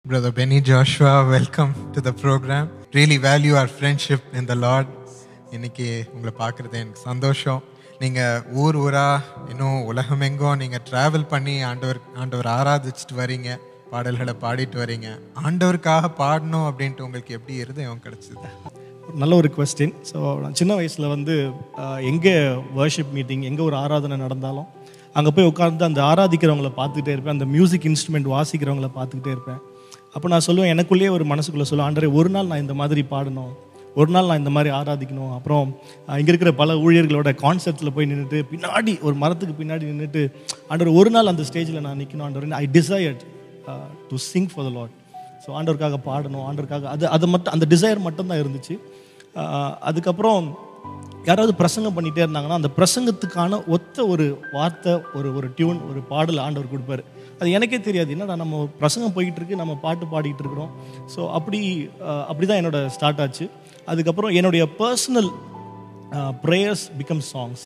Brother Benny Joshua, welcome to the program. Really value our friendship in the Lord. இன்னைக்கு உங்களை பார்க்குறது எனக்கு சந்தோஷம் நீங்கள் ஊர் ஊரா இன்னும் உலகமெங்கும் நீங்கள் ட்ராவல் பண்ணி ஆண்டவர் ஆண்டவர் ஆராதிச்சுட்டு வரீங்க பாடல்களை பாடிட்டு வரீங்க ஆண்டவருக்காக பாடணும் அப்படின்ட்டு உங்களுக்கு எப்படி இருதயம் கிடைச்சது ஒரு நல்ல ஒரு கொஸ்டின் ஸோ நான் சின்ன வயசில் வந்து ஆஹ், எங்கே வர்ஷிப் மீட்டிங் எங்கே ஒரு ஆராதனை நடந்தாலும் அங்கே போய் உட்கார்ந்து அந்த ஆராதிக்கிறவங்கள பார்த்துக்கிட்டே இருப்பேன் அந்த மியூசிக் இன்ஸ்ட்ருமெண்ட் வாசிக்கிறவங்கள பார்த்துக்கிட்டே இருப்பேன் அப்போ நான் சொல்லுவேன் எனக்குள்ளேயே ஒரு மனசுக்குள்ளே சொல்லுவேன் ஆண்டரே ஒரு நாள் நான் இந்த மாதிரி பாடணும் ஒரு நாள் நான் இந்த மாதிரி ஆராதிக்கணும் அப்புறம் இங்கே இருக்கிற பல ஊழியர்களோட கான்செர்ட்ஸில் போய் நின்றுட்டு பின்னாடி ஒரு மரத்துக்கு பின்னாடி நின்றுட்டு ஆண்டவர் ஒரு நாள் அந்த ஸ்டேஜில் நான் நிற்கணும் ஆண்டவர் I desired to sing for the Lord so ஆண்டவருக்காக பாடணும் ஆண்டவருக்காக அது அது மட்டும் அந்த டிசையர் மட்டும்தான் இருந்துச்சு ஆஹ் அதுக்கப்புறம் யாராவது பிரசங்கம் பண்ணிகிட்டே இருந்தாங்கன்னா அந்த பிரசங்கத்துக்கான ஒத்த ஒரு வார்த்தை ஒரு ஒரு டியூன் ஒரு பாடல் ஆண்டவர் கொடுப்பாரு அது எனக்கே தெரியாது என்னடா நம்ம பிரசங்கம் போய்கிட்டு இருக்கு நம்ம பாட்டு பாடிக்கிட்டு இருக்கிறோம் ஸோ அப்படி அப்படி தான் என்னோட ஸ்டார்ட் ஆச்சு அதுக்கப்புறம் என்னுடைய பர்சனல் ப்ரேயர்ஸ் பிகம் சாங்ஸ்